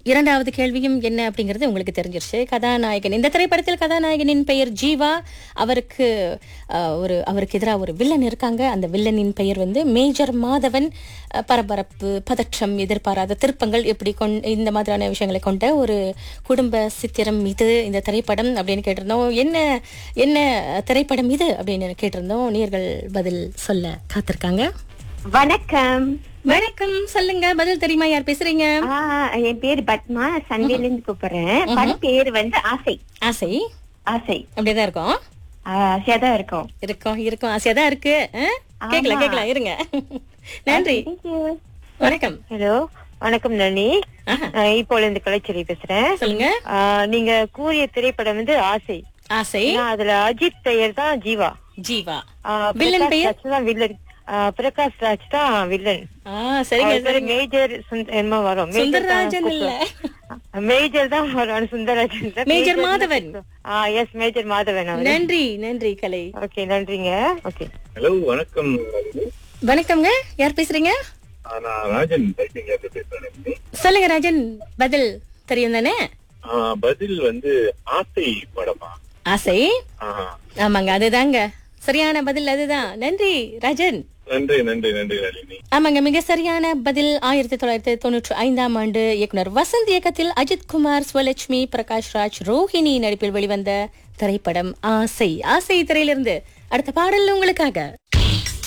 இரண்டாவது கேள்வியும் என்ன அப்படிங்கிறது உங்களுக்கு தெரிஞ்சிருச்சு கதாநாயகன் இந்த திரைப்படத்தில் கதாநாயகனின் பெயர் ஜீவா அவருக்கு அஹ், ஒரு அவருக்கு எதிராக ஒரு வில்லன் இருக்காங்க அந்த வில்லனின் பெயர் வந்து மேஜர் மாதவன் அஹ், பரபரப்பு பதற்றம் எதிர்பாராத திருப்பங்கள் இப்படி கொண் இந்த மாதிரியான விஷயங்களை கொண்ட ஒரு குடும்ப சித்திரம் இது இந்த திரைப்படம் அப்படின்னு கேட்டிருந்தோம் என்ன என்ன திரைப்படம் இது அப்படின்னு கேட்டிருந்தோம் நேர்கள் பதில் சொல்ல காத்திருக்காங்க வணக்கம் வணக்கம் சொல்லுங்க பதில் தெரியுமா யார் பேசுறீங்க ஆ, என் பேரு பத்மா சண்டையில இருந்து கூப்பிடுறேன் படம் பேரு வந்து ஆசை ஆசை ஆசை அப்படியேதான் இருக்கும் ஆ, ஆசையா தான் இருக்கும் இருக்கும் இருக்கும் ஆசையா தான் இருக்கு ஆ? கேக்கலாம் கேக்கலாம் இருங்க நன்றி வணக்கம் ஹலோ வணக்கம் நளினி ஆஹா. ஆ, இப்போல இருந்து கலைச்செல்வி பேசுறேன் சொல்லுங்க ஆ, நீங்க கூறிய திரைப்படம் வந்து ஆசை ஆசை ஏன்னா அதுல அஜித் பெயர் தான் ஜீவா ஜீவா ஆ, வில்லன் பிரகாஷ் பெயர்? ராஜ் தான் வில்லன் ஆ, பிரகாஷ் ராஜ் தான் வில்லன் ஆ சரிங்க அவர் பேரு சரிங்க மேஜர் சுந்த- என்னமோ வரும் மேஜர் தான் சுந்தரராஜன் இல்ல கூப்பிடுவாங்க. மேஜர் தான் வரும் சுந்தரராஜன் தான். மேஜர் மாதவன். ஆ எஸ் மேஜர் மாதவன் அவர் நன்றி நன்றி கலை ஓகே நன்றிங்க ஓகே ஹலோ வணக்கம் ரஜினி. வணக்கம்ங்க யார் பேசுறீங்க ஆ, நான் ராஜன் டைப்பிங்ல இருந்து பேசுறேன் ரஜினி. சொல்லுங்க ராஜன் பதில் தெரியும் தானே ஆ, பதில் வந்து ஆசை படமா ஆசை ஆ, ஆமாங்க அதுதாங்க சரியான பதில் அதுதான் நன்றி ராஜன் நன்றி நன்றி நன்றி நளினி ஆமாங்க மிக சரியான பதில் ஆயிரத்தி தொள்ளாயிரத்தி தொண்ணூற்றி ஐந்தாம் ஆண்டு இயக்குனர் வசந்த் இயக்கத்தில் அஜித் குமார் ஸ்வலட்சுமி பிரகாஷ் ராஜ் ரோஹிணி நடிப்பில் வெளிவந்த திரைப்படம் ஆசை ஆசை திரையிலிருந்து அடுத்த பாடல் உங்களுக்காக